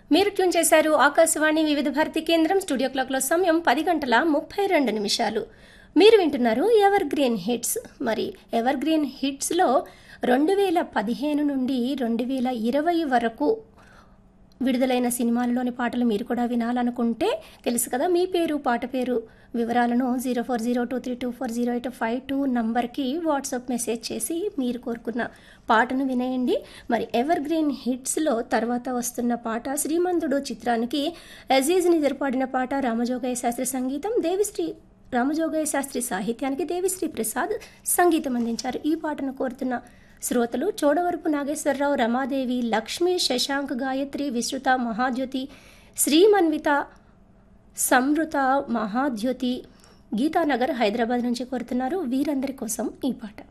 మీరు ట్యూన్ చేశారు ఆకాశవాణి వివిధ భారతి కేంద్రం స్టూడియో క్లాక్లో సమయం పది గంటల ముప్పై రెండు నిమిషాలు మీరు వింటున్నారు ఎవర్ గ్రీన్ హిట్స్ మరి ఎవర్ గ్రీన్ హిట్స్లో రెండు వేల పదిహేను నుండి రెండు వేల ఇరవై వరకు విడుదలైన సినిమాల్లోని పాటలు మీరు కూడా వినాలనుకుంటే తెలుసు కదా మీ పేరు పాట పేరు వివరాలను zero four zero two three two four zero eight five two నంబర్కి వాట్సాప్ మెసేజ్ చేసి మీరు కోరుకున్న పాటను వినేయండి మరి ఎవర్ గ్రీన్ హిట్స్లో తర్వాత వస్తున్న పాట శ్రీమంతుడు చిత్రానికి అజీజ్ నిజర్ పాడిన పాట రామజోగయ్య శాస్త్రి సంగీతం దేవిశ్రీ రామజోగయ్య శాస్త్రి సాహిత్యానికి దేవిశ్రీ ప్రసాద్ సంగీతం అందించారు ఈ పాటను కోరుతున్న శ్రోతలు చోడవరపు నాగేశ్వరరావు రమాదేవి లక్ష్మి శశాంక్ గాయత్రి విశ్రుత మహాజ్యోతి శ్రీమన్విత సంవృత మహాద్యోతి గీతానగర్ హైదరాబాద్ నుంచి కోరుతున్నారు వీరందరి కోసం ఈ పాట